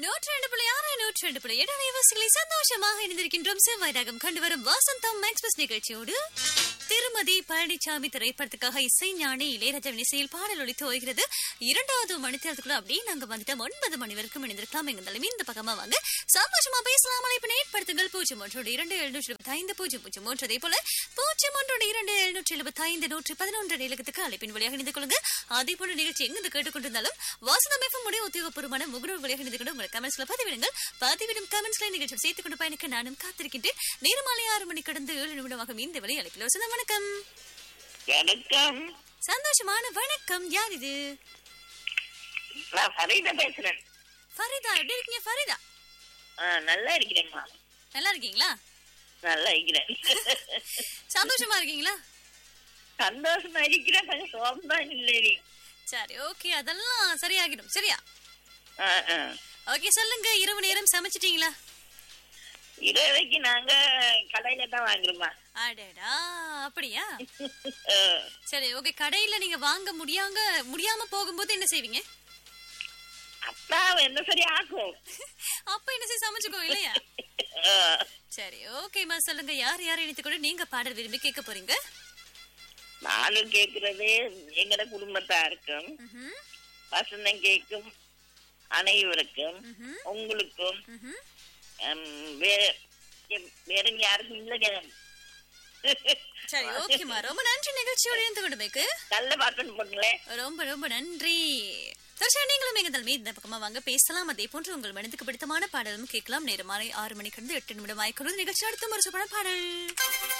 நூற்றி ரெண்டு புள்ளி ஆறு நூற்றி ரெண்டு புள்ளி எட்டு அலைவாசிகளை சந்தோஷமாக இணைந்திருக்கின்றோம் செவ்வாய் ராகம் கண்டு வரும் வாசந்தம் எக்ஸ்பிரஸ் நிகழ்ச்சியோடு திருமதி பழனிசாமி திரைப்படத்துக்காக இசை ஞானி இளையராஜாவின் இசையில் பாடல் ஒழித்து வருகிறது இரண்டாவது மணித்தேரத்துக்குள்ள அப்படியே நாங்க வந்துட்டோம் ஒன்பது மணி வரைக்கும் இணைந்திருக்கலாம் எங்க இந்த பக்கமா வாங்க சந்தோஷமா பேசலாம் அழைப்பு ஏற்படுத்துங்கள் பூஜ்ஜியம் ஒன்றோடு இரண்டு எழுநூற்றி எழுபத்தி ஐந்து பூஜ்ஜியம் பூஜ்ஜியம் ஒன்று அதே போல பூஜ்ஜியம் ஒன்றோடு இரண்டு எழுநூற்றி எழுபத்தி ஐந்து நூற்றி பதினொன்று நிலகத்துக்கு அழைப்பின் வழியாக இணைந்து கொள்ளுங்க அதே போல நிகழ்ச்சி எங்கிருந்து கேட்டுக்கொண்டிருந்தாலும் வாசனம் எஃப்எம் உடைய உத்தியோகபூர்வமான முகநூல் வழியாக இணைந்து கொண்டு உங்கள் கமெண்ட்ஸ்ல பதிவிடுங்கள் பதிவிடும் கமெண்ட்ஸ்ல நிகழ்ச்சி சேர்த்துக் கொண்டு பயணிக்க நானும் காத்திருக்கின்றேன் நேரமாலை ஆறு மணி கடந்து ஏழு நிமிடமாகும் இந்த வழி அழைப்பில் வசந்தம் வணக்கம் வணக்கம் சந்தோஷமான வணக்கம் யார் இது நான் ஃபரீதா பேசுறேன் ஃபரிதா எப்படி இருக்கீங்க ஃபரிதா ஆ, நல்லா இருக்கிறேம்மா நல்லா இருக்கீங்களா நல்லா இருக்கிறேன் சந்தோஷமா இருக்கீங்களா சந்தோஷமா இருக்கிறேன் கொஞ்சம் சோம்பதான் இல்லை சரி ஓகே அதெல்லாம் சரியாகிடும் சரியா ஆ, ஆ. ஓகே சொல்லுங்க இரவு நேரம் சமைச்சிட்டீங்களா இரவைக்கு நாங்க கடையில தான் வாங்குறோமா அடடா அப்படியா ஆ. சரி ஓகே கடையில நீங்க வாங்க முடியாங்க முடியாம போகும்போது என்ன செய்வீங்க அப்பா என்ன சரி ஆக்கும் அப்ப என்ன செய்ய சமைச்சுக்கோ இல்லையா ஆ. சரி ஓகேம்மா சொல்லுங்க யார் யார் இணைத்து கூட நீங்க பாடல் விரும்பி கேட்க போறீங்க நானும் கேக்குறது எங்கட குடும்பத்தாருக்கும் ம்ஹும், வசந்தம் கேட்கும் அனைவருக்கும் ம்ஹும், உங்களுக்கும் ம்ஹும். ம், வே- எ- வேற யாருக்கும் இல்லைங்க சரி ஓகேம்மா ரொம்ப நன்றி நிகழ்ச்சியோட இருந்து கொண்டுமைக்கு நல்ல பாட்டு பண்ணுங்களேன் ரொம்ப ரொம்ப நன்றி தர்ஷா நீங்களும் எங்க தலைமை இந்த பக்கமா வாங்க பேசலாம் அதே போன்று உங்கள் மனதுக்கு பிடித்தமான பாடலும் கேட்கலாம் நேரம் மாலை ஆறு மணிக்கு இருந்து எட்டு நிமிடம் ஆய்க்கிறது நிகழ்ச்சி அடுத்த ஒரு சூப்பரான பாடல்